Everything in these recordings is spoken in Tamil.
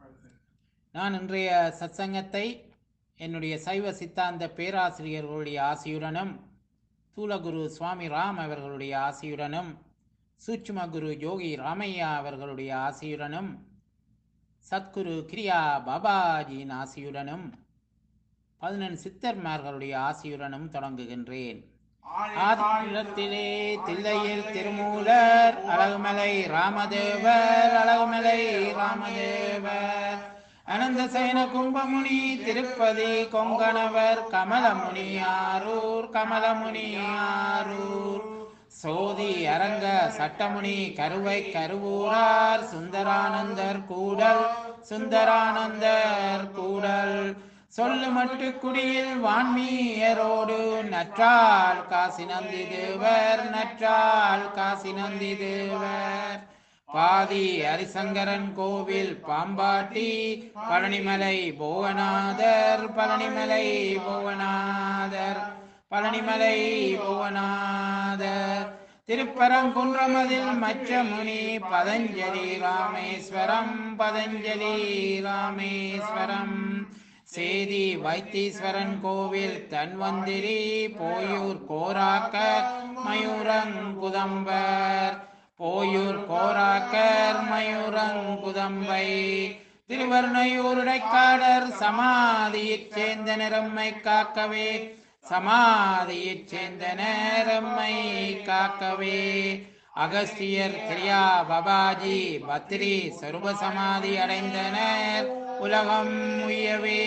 நான் இன்றைய சத்சங்கத்தை என்னுடைய சைவ சித்தாந்த பேராசிரியர்களுடைய ஆசியுடனும் தூலகுரு சுவாமி ராம் அவர்களுடைய ஆசியுடனும் சூட்சும குரு யோகி ராமையா அவர்களுடைய ஆசியுடனும் சத்குரு கிரியா பாபாஜியின் ஆசியுடனும் பதினெண் சித்தர்மார்களுடைய ஆசியுடனும் தொடங்குகின்றேன் ஆதிலத்திலே தில்லையில் திருமூலர் அழகுமலை ராமதேவர் அழகுமலை ராமதேவர் அனந்த சயன கும்பமுனி திருப்பதி கொங்கணவர் கமலமுனி ஆரூர் கமலமுனி ஆரூர் சோதி அரங்க சட்டமுனி கருவை கருவூரார் சுந்தரானந்தர் கூடல் சுந்தரானந்தர் கூடல் சொல்லு மட்டு குடியில் வான்மீயரோடு நற்றால் காசி நந்தி தேவர் நற்றால் காசி நந்தி தேவர் பாதி ஹரிசங்கரன் கோவில் பாம்பாட்டி பழனிமலை புவனாதர் பழனிமலை புவனாதர் பழனிமலை புவனாதர் திருப்பரங்குன்றமதில் மச்சமுனி பதஞ்சலி ராமேஸ்வரம் பதஞ்சலி ராமேஸ்வரம் சேதி வைத்தீஸ்வரன் கோவில் தன்வந்திரி போயூர் கோராக்கர் மயூரங்குதம்பர் போயூர் கோராக்கர் மயூரங்குதம்பை திருவர்ணையூருடைக்காடர் சமாதியைச் சேர்ந்த நிறம்மை காக்கவே சமாதியைச் சேர்ந்த நேரம்மை காக்கவே அகஸ்தியர் கிரியா பபாஜி பத்ரி சர்வ சமாதி அடைந்தனர் உலகம் உயவே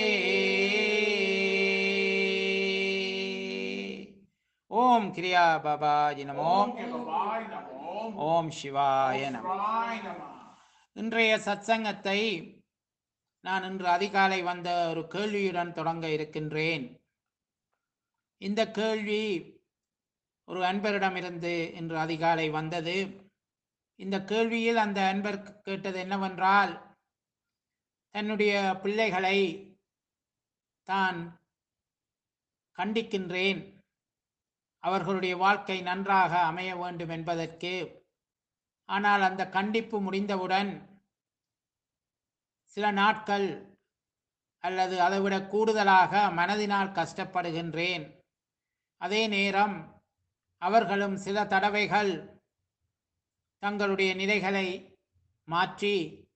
ஓம் கிரியா பாபாஜி நமோ ஓம் சிவாய நமோ இன்றைய சத்சங்கத்தை நான் இன்று அதிகாலை வந்த ஒரு கேள்வியுடன் தொடங்க இருக்கின்றேன் இந்த கேள்வி ஒரு அன்பரிடமிருந்து இன்று அதிகாலை வந்தது இந்த கேள்வியில் அந்த அன்பர் கேட்டது என்னவென்றால் தன்னுடைய பிள்ளைகளை தான் கண்டிக்கின்றேன் அவர்களுடைய வாழ்க்கை நன்றாக அமைய வேண்டும் என்பதற்கு ஆனால் அந்த கண்டிப்பு முடிந்தவுடன் சில நாட்கள் அல்லது அதைவிட கூடுதலாக மனதினால் கஷ்டப்படுகின்றேன் அதே நேரம் அவர்களும் சில தடவைகள் தங்களுடைய நிலைகளை மாற்றி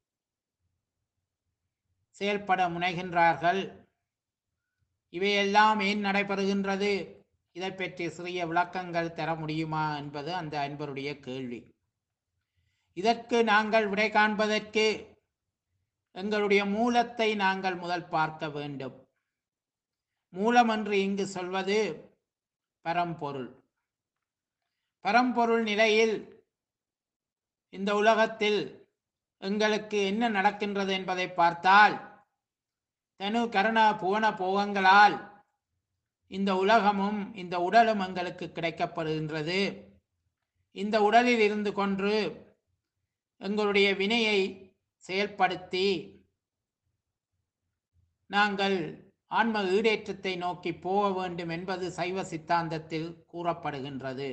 செயல்பட முனைகின்றார்கள் இவையெல்லாம் ஏன் நடைபெறுகின்றது இதை பற்றி சிறிய விளக்கங்கள் தர முடியுமா என்பது அந்த அன்பருடைய கேள்வி இதற்கு நாங்கள் விடை காண்பதற்கு எங்களுடைய மூலத்தை நாங்கள் முதல் பார்க்க வேண்டும் மூலம் என்று இங்கு சொல்வது பரம்பொருள் பரம்பொருள் நிலையில் இந்த உலகத்தில் எங்களுக்கு என்ன நடக்கின்றது என்பதை பார்த்தால் தனு கருண புவன போகங்களால் இந்த உலகமும் இந்த உடலும் எங்களுக்கு கிடைக்கப்படுகின்றது இந்த உடலில் இருந்து கொண்டு எங்களுடைய வினையை செயல்படுத்தி நாங்கள் ஆன்ம ஈடேற்றத்தை நோக்கி போக வேண்டும் என்பது சைவ சித்தாந்தத்தில் கூறப்படுகின்றது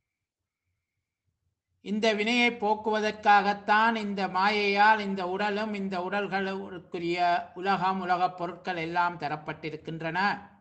இந்த வினையை போக்குவதற்காகத்தான் இந்த மாயையால் இந்த உடலும் இந்த உடல்களுக்குரிய உலகம் உலகப் பொருட்கள் எல்லாம் தரப்பட்டிருக்கின்றன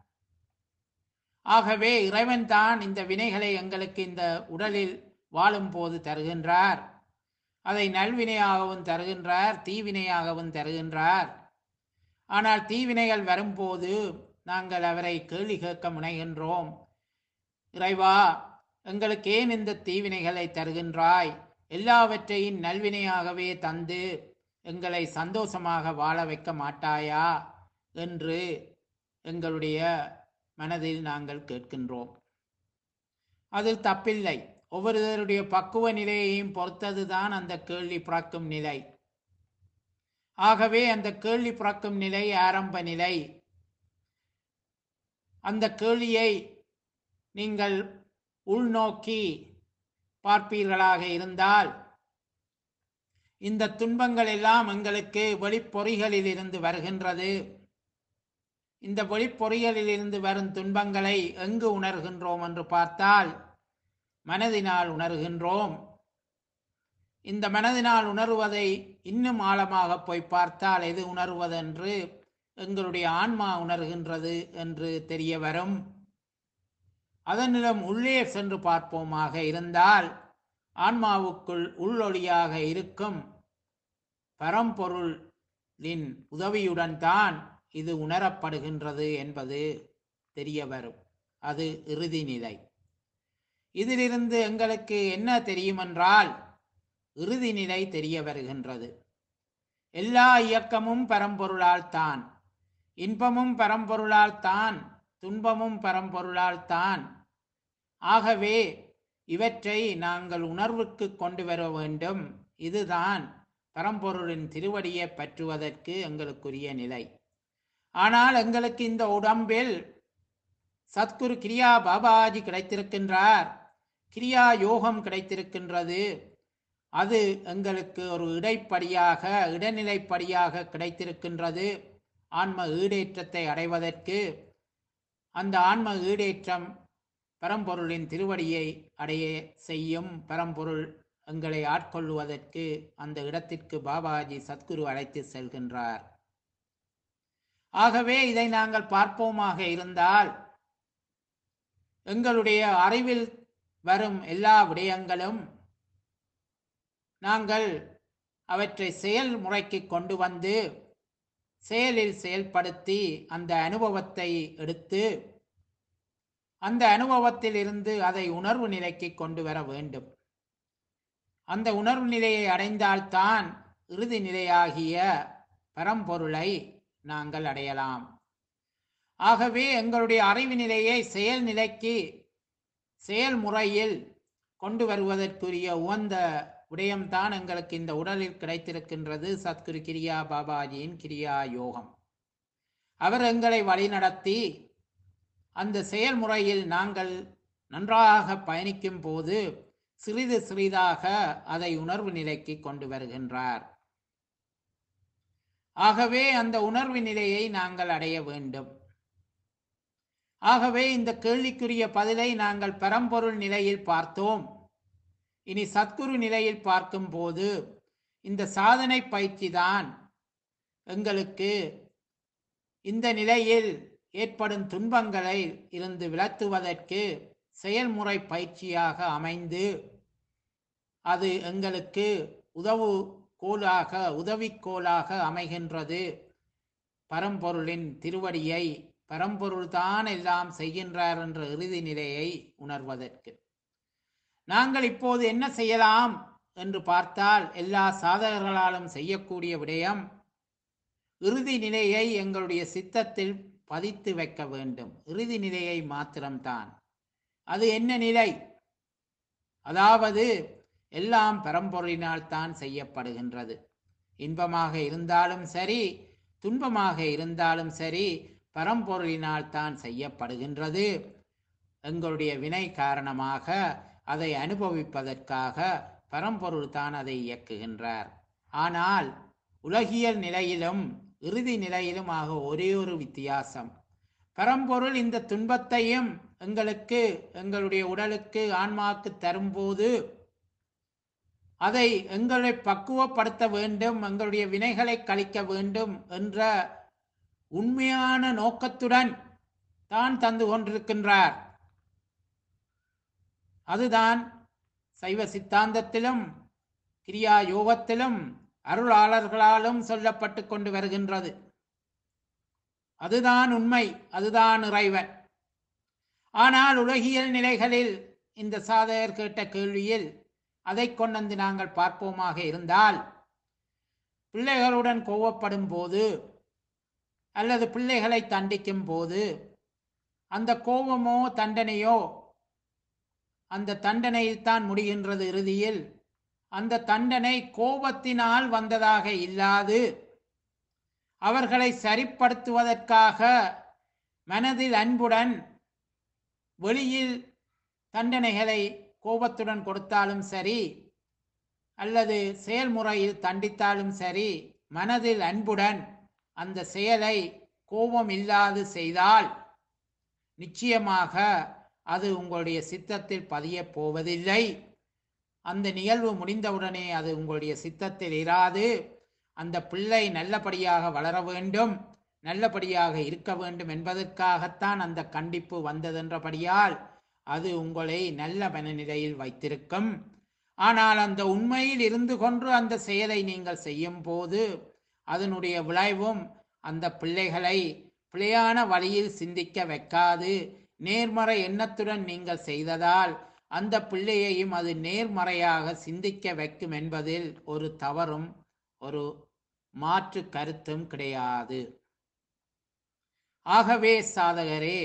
ஆகவே இறைவன் தான் இந்த வினைகளை எங்களுக்கு இந்த உடலில் வாழும் போது தருகின்றார் அதை நல்வினையாகவும் தருகின்றார் தீவினையாகவும் தருகின்றார் ஆனால் தீவினைகள் வரும்போது நாங்கள் அவரை கேள்வி கேட்க முனைகின்றோம் இறைவா எங்களுக்கு ஏன் இந்த தீவினைகளை தருகின்றாய் எல்லாவற்றையும் நல்வினையாகவே தந்து எங்களை சந்தோஷமாக வாழ வைக்க மாட்டாயா என்று எங்களுடைய மனதில் நாங்கள் கேட்கின்றோம் அதில் தப்பில்லை ஒவ்வொருவருடைய பக்குவ நிலையையும் பொறுத்ததுதான் அந்த கேள்வி பிறக்கும் நிலை ஆகவே அந்த கேள்வி பிறக்கும் நிலை ஆரம்ப நிலை அந்த கேள்வியை நீங்கள் உள்நோக்கி பார்ப்பீர்களாக இருந்தால் இந்த துன்பங்கள் எல்லாம் எங்களுக்கு வெளிப்பொறிகளில் இருந்து வருகின்றது இந்த வெளிப்பொறிகளில் இருந்து வரும் துன்பங்களை எங்கு உணர்கின்றோம் என்று பார்த்தால் மனதினால் உணர்கின்றோம் இந்த மனதினால் உணர்வதை இன்னும் ஆழமாக போய் பார்த்தால் எது உணர்வதென்று எங்களுடைய ஆன்மா உணர்கின்றது என்று தெரிய வரும் அதனிடம் உள்ளே சென்று பார்ப்போமாக இருந்தால் ஆன்மாவுக்குள் உள்ளொளியாக இருக்கும் பரம்பொருளின் உதவியுடன் தான் இது உணரப்படுகின்றது என்பது தெரிய வரும் அது இறுதி நிலை இதிலிருந்து எங்களுக்கு என்ன தெரியுமென்றால் இறுதி நிலை தெரிய வருகின்றது எல்லா இயக்கமும் பரம்பொருளால் தான் இன்பமும் பரம்பொருளால் தான் துன்பமும் பரம்பொருளால் தான் ஆகவே இவற்றை நாங்கள் உணர்வுக்கு கொண்டு வர வேண்டும் இதுதான் பரம்பொருளின் திருவடியை பற்றுவதற்கு எங்களுக்குரிய நிலை ஆனால் எங்களுக்கு இந்த உடம்பில் சத்குரு கிரியா பாபாஜி கிடைத்திருக்கின்றார் கிரியா யோகம் கிடைத்திருக்கின்றது அது எங்களுக்கு ஒரு இடைப்படியாக இடைநிலைப்படியாக கிடைத்திருக்கின்றது ஆன்ம ஈடேற்றத்தை அடைவதற்கு அந்த ஆன்ம ஈடேற்றம் பரம்பொருளின் திருவடியை அடைய செய்யும் பரம்பொருள் எங்களை ஆட்கொள்வதற்கு அந்த இடத்திற்கு பாபாஜி சத்குரு அழைத்து செல்கின்றார் ஆகவே இதை நாங்கள் பார்ப்போமாக இருந்தால் எங்களுடைய அறிவில் வரும் எல்லா விடயங்களும் நாங்கள் அவற்றை செயல்முறைக்கு கொண்டு வந்து செயலில் செயல்படுத்தி அந்த அனுபவத்தை எடுத்து அந்த அனுபவத்தில் இருந்து அதை உணர்வு நிலைக்கு கொண்டு வர வேண்டும் அந்த உணர்வு நிலையை அடைந்தால்தான் இறுதி நிலையாகிய பரம்பொருளை நாங்கள் அடையலாம் ஆகவே எங்களுடைய அறிவு நிலையை செயல்நிலைக்கு செயல்முறையில் கொண்டு வருவதற்குரிய உகந்த விடயம்தான் எங்களுக்கு இந்த உடலில் கிடைத்திருக்கின்றது சத்குரு கிரியா பாபாஜியின் கிரியா யோகம் அவர் எங்களை வழிநடத்தி அந்த செயல்முறையில் நாங்கள் நன்றாக பயணிக்கும் போது சிறிது சிறிதாக அதை உணர்வு நிலைக்கு கொண்டு வருகின்றார் ஆகவே அந்த உணர்வு நிலையை நாங்கள் அடைய வேண்டும் ஆகவே இந்த கேள்விக்குரிய பதிலை நாங்கள் பரம்பொருள் நிலையில் பார்த்தோம் இனி சத்குரு நிலையில் பார்க்கும்போது இந்த சாதனை பயிற்சி தான் எங்களுக்கு இந்த நிலையில் ஏற்படும் துன்பங்களை இருந்து விலத்துவதற்கு செயல்முறை பயிற்சியாக அமைந்து அது எங்களுக்கு உதவு கோலாக உதவிக்கோலாக அமைகின்றது பரம்பொருளின் திருவடியை பரம்பொருள்தான் எல்லாம் செய்கின்றார் என்ற இறுதி நிலையை உணர்வதற்கு நாங்கள் இப்போது என்ன செய்யலாம் என்று பார்த்தால் எல்லா சாதகர்களாலும் செய்யக்கூடிய விடயம் இறுதி நிலையை எங்களுடைய சித்தத்தில் பதித்து வைக்க வேண்டும் இறுதி நிலையை மாத்திரம்தான் அது என்ன நிலை அதாவது எல்லாம் பரம்பொருளினால் தான் செய்யப்படுகின்றது இன்பமாக இருந்தாலும் சரி துன்பமாக இருந்தாலும் சரி பரம்பொருளினால் தான் செய்யப்படுகின்றது எங்களுடைய வினை காரணமாக அதை அனுபவிப்பதற்காக பரம்பொருள் தான் அதை இயக்குகின்றார் ஆனால் உலகியல் நிலையிலும் இறுதி நிலையிலும் ஆக ஒரே ஒரு வித்தியாசம் பரம்பொருள் இந்த துன்பத்தையும் எங்களுக்கு எங்களுடைய உடலுக்கு ஆன்மாவுக்கு தரும்போது அதை எங்களை பக்குவப்படுத்த வேண்டும் எங்களுடைய வினைகளை கழிக்க வேண்டும் என்ற உண்மையான நோக்கத்துடன் தான் தந்து கொண்டிருக்கின்றார் அதுதான் சைவ சித்தாந்தத்திலும் கிரியா யோகத்திலும் அருளாளர்களாலும் சொல்லப்பட்டு கொண்டு வருகின்றது அதுதான் உண்மை அதுதான் இறைவன் ஆனால் உலகியல் நிலைகளில் இந்த சாதகர் கேட்ட கேள்வியில் அதை கொண்டு நாங்கள் பார்ப்போமாக இருந்தால் பிள்ளைகளுடன் கோவப்படும் போது அல்லது பிள்ளைகளை தண்டிக்கும் போது அந்த கோபமோ தண்டனையோ அந்த தண்டனையில் தான் முடிகின்றது இறுதியில் அந்த தண்டனை கோபத்தினால் வந்ததாக இல்லாது அவர்களை சரிப்படுத்துவதற்காக மனதில் அன்புடன் வெளியில் தண்டனைகளை கோபத்துடன் கொடுத்தாலும் சரி அல்லது செயல்முறையில் தண்டித்தாலும் சரி மனதில் அன்புடன் அந்த செயலை கோபம் இல்லாது செய்தால் நிச்சயமாக அது உங்களுடைய சித்தத்தில் பதிய போவதில்லை அந்த நிகழ்வு முடிந்தவுடனே அது உங்களுடைய சித்தத்தில் இராது அந்த பிள்ளை நல்லபடியாக வளர வேண்டும் நல்லபடியாக இருக்க வேண்டும் என்பதற்காகத்தான் அந்த கண்டிப்பு வந்ததென்றபடியால் அது உங்களை நல்ல மனநிலையில் வைத்திருக்கும் ஆனால் அந்த உண்மையில் இருந்து கொண்டு அந்த செயலை நீங்கள் செய்யும் போது அதனுடைய விளைவும் அந்த பிள்ளைகளை பிழையான வழியில் சிந்திக்க வைக்காது நேர்மறை எண்ணத்துடன் நீங்கள் செய்ததால் அந்த பிள்ளையையும் அது நேர்மறையாக சிந்திக்க வைக்கும் என்பதில் ஒரு தவறும் ஒரு மாற்று கருத்தும் கிடையாது ஆகவே சாதகரே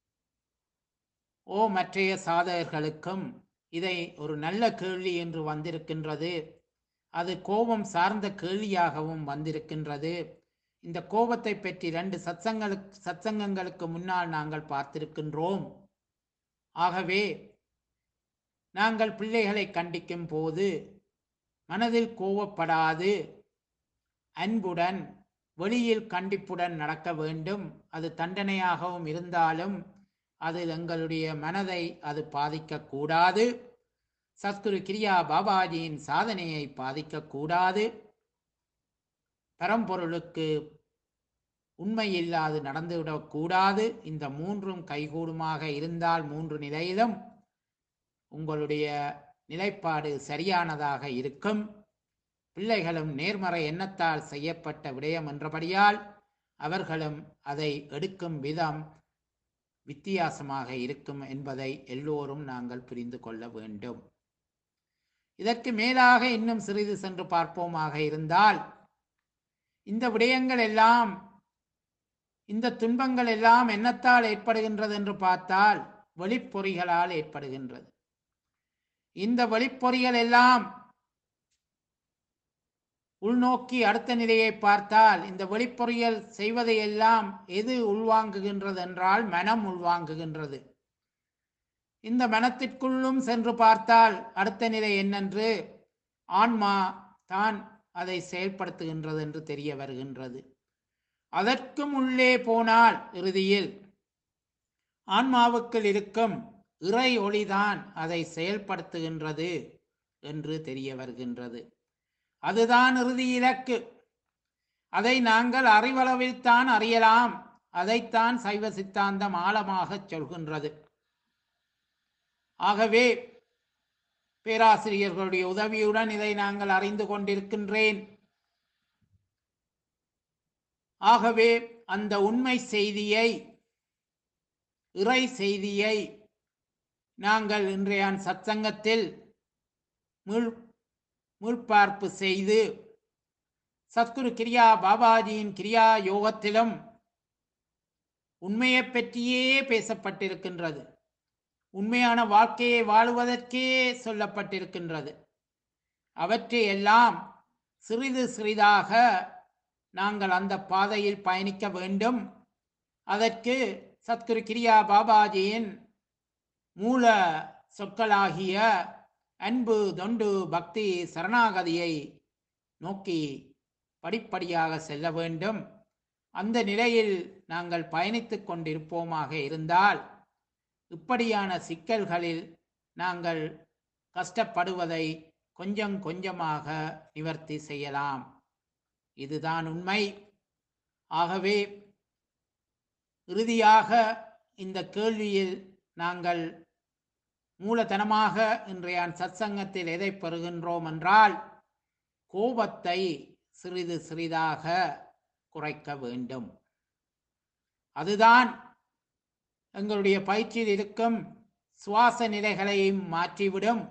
ஓ மற்றைய சாதகர்களுக்கும் இதை ஒரு நல்ல கேள்வி என்று வந்திருக்கின்றது அது கோபம் சார்ந்த கேள்வியாகவும் வந்திருக்கின்றது இந்த கோபத்தை பற்றி ரெண்டு சத்சங்களுக்கு சத்சங்கங்களுக்கு முன்னால் நாங்கள் பார்த்திருக்கின்றோம் ஆகவே நாங்கள் பிள்ளைகளை கண்டிக்கும் போது மனதில் கோபப்படாது அன்புடன் வெளியில் கண்டிப்புடன் நடக்க வேண்டும் அது தண்டனையாகவும் இருந்தாலும் அது எங்களுடைய மனதை அது பாதிக்கக்கூடாது சத்குரு கிரியா பாபாஜியின் சாதனையை பாதிக்கக்கூடாது பரம்பொருளுக்கு உண்மையில்லாது நடந்துவிடக்கூடாது இந்த மூன்றும் கைகூடுமாக இருந்தால் மூன்று நிலையிலும் உங்களுடைய நிலைப்பாடு சரியானதாக இருக்கும் பிள்ளைகளும் நேர்மறை எண்ணத்தால் செய்யப்பட்ட விடயம் என்றபடியால் அவர்களும் அதை எடுக்கும் விதம் வித்தியாசமாக இருக்கும் என்பதை எல்லோரும் நாங்கள் புரிந்து கொள்ள வேண்டும் இதற்கு மேலாக இன்னும் சிறிது சென்று பார்ப்போமாக இருந்தால் இந்த விடயங்கள் எல்லாம் இந்த துன்பங்கள் எல்லாம் என்னத்தால் ஏற்படுகின்றது என்று பார்த்தால் வெளிப்பொறிகளால் ஏற்படுகின்றது இந்த வெளிப்பொறிகள் எல்லாம் உள்நோக்கி அடுத்த நிலையை பார்த்தால் இந்த வெளிப்பொறியல் செய்வதை எல்லாம் எது உள்வாங்குகின்றது என்றால் மனம் உள்வாங்குகின்றது இந்த மனத்திற்குள்ளும் சென்று பார்த்தால் அடுத்த நிலை என்னென்று ஆன்மா தான் அதை செயல்படுத்துகின்றது என்று தெரிய வருகின்றது அதற்கும் உள்ளே போனால் இறுதியில் ஆன்மாவுக்குள் இருக்கும் இறை ஒளிதான் அதை செயல்படுத்துகின்றது என்று தெரிய வருகின்றது அதுதான் இறுதி இலக்கு அதை நாங்கள் அறிவளவில் தான் அறியலாம் அதைத்தான் சைவ சித்தாந்தம் ஆழமாக சொல்கின்றது ஆகவே பேராசிரியர்களுடைய உதவியுடன் இதை நாங்கள் அறிந்து கொண்டிருக்கின்றேன் ஆகவே அந்த உண்மை செய்தியை இறை செய்தியை நாங்கள் இன்றைய சத்சங்கத்தில் மீள் மீள்பார்ப்பு செய்து சத்குரு கிரியா பாபாஜியின் கிரியா யோகத்திலும் உண்மையை பற்றியே பேசப்பட்டிருக்கின்றது உண்மையான வாழ்க்கையை வாழுவதற்கே சொல்லப்பட்டிருக்கின்றது அவற்றை எல்லாம் சிறிது சிறிதாக நாங்கள் அந்த பாதையில் பயணிக்க வேண்டும் அதற்கு சத்குரு கிரியா பாபாஜியின் மூல சொற்களாகிய அன்பு தொண்டு பக்தி சரணாகதியை நோக்கி படிப்படியாக செல்ல வேண்டும் அந்த நிலையில் நாங்கள் பயணித்துக் கொண்டிருப்போமாக இருந்தால் இப்படியான சிக்கல்களில் நாங்கள் கஷ்டப்படுவதை கொஞ்சம் கொஞ்சமாக நிவர்த்தி செய்யலாம் இதுதான் உண்மை ஆகவே இறுதியாக இந்த கேள்வியில் நாங்கள் மூலதனமாக இன்றைய சத்சங்கத்தில் எதை பெறுகின்றோம் என்றால் கோபத்தை சிறிது சிறிதாக குறைக்க வேண்டும் அதுதான் எங்களுடைய பயிற்சியில் இருக்கும் சுவாச நிலைகளையும் மாற்றிவிடும்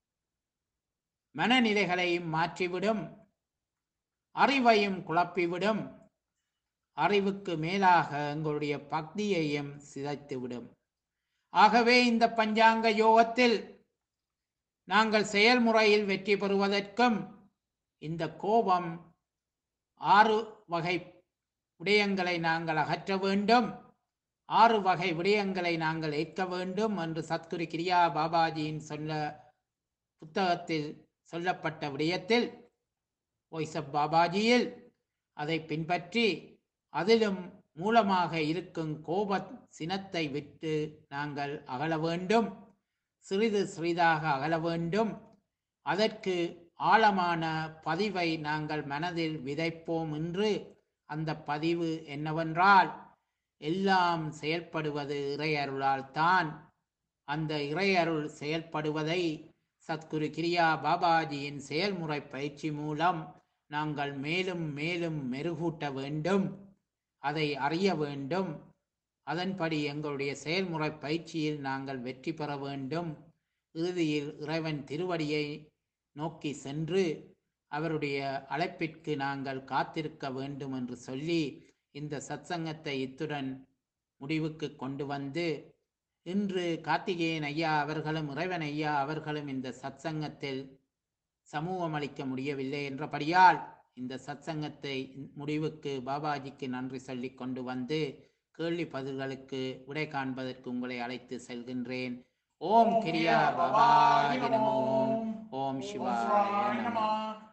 மனநிலைகளையும் மாற்றிவிடும் அறிவையும் குழப்பிவிடும் அறிவுக்கு மேலாக எங்களுடைய பக்தியையும் சிதைத்துவிடும் ஆகவே இந்த பஞ்சாங்க யோகத்தில் நாங்கள் செயல்முறையில் வெற்றி பெறுவதற்கும் இந்த கோபம் ஆறு வகை விடயங்களை நாங்கள் அகற்ற வேண்டும் ஆறு வகை விடயங்களை நாங்கள் ஏற்க வேண்டும் என்று சத்குரு கிரியா பாபாஜியின் சொல்ல புத்தகத்தில் சொல்லப்பட்ட விடயத்தில் வாய்ஸ் ஆஃப் பாபாஜியில் அதை பின்பற்றி அதிலும் மூலமாக இருக்கும் கோப சினத்தை விட்டு நாங்கள் அகல வேண்டும் சிறிது சிறிதாக அகல வேண்டும் அதற்கு ஆழமான பதிவை நாங்கள் மனதில் விதைப்போம் என்று அந்த பதிவு என்னவென்றால் எல்லாம் செயல்படுவது இறையருளால் தான் அந்த இறையருள் செயல்படுவதை சத்குரு கிரியா பாபாஜியின் செயல்முறை பயிற்சி மூலம் நாங்கள் மேலும் மேலும் மெருகூட்ட வேண்டும் அதை அறிய வேண்டும் அதன்படி எங்களுடைய செயல்முறை பயிற்சியில் நாங்கள் வெற்றி பெற வேண்டும் இறுதியில் இறைவன் திருவடியை நோக்கி சென்று அவருடைய அழைப்பிற்கு நாங்கள் காத்திருக்க வேண்டும் என்று சொல்லி இந்த சத்சங்கத்தை இத்துடன் முடிவுக்கு கொண்டு வந்து இன்று கார்த்திகேயன் ஐயா அவர்களும் இறைவன் ஐயா அவர்களும் இந்த சத்சங்கத்தில் சமூகம் அளிக்க முடியவில்லை என்றபடியால் இந்த சத்சங்கத்தை முடிவுக்கு பாபாஜிக்கு நன்றி சொல்லி கொண்டு வந்து கேள்வி பதில்களுக்கு விடை காண்பதற்கு உங்களை அழைத்து செல்கின்றேன் ஓம் கிரியா பாபாஜி நமோ ஓம் சிவாய நமோ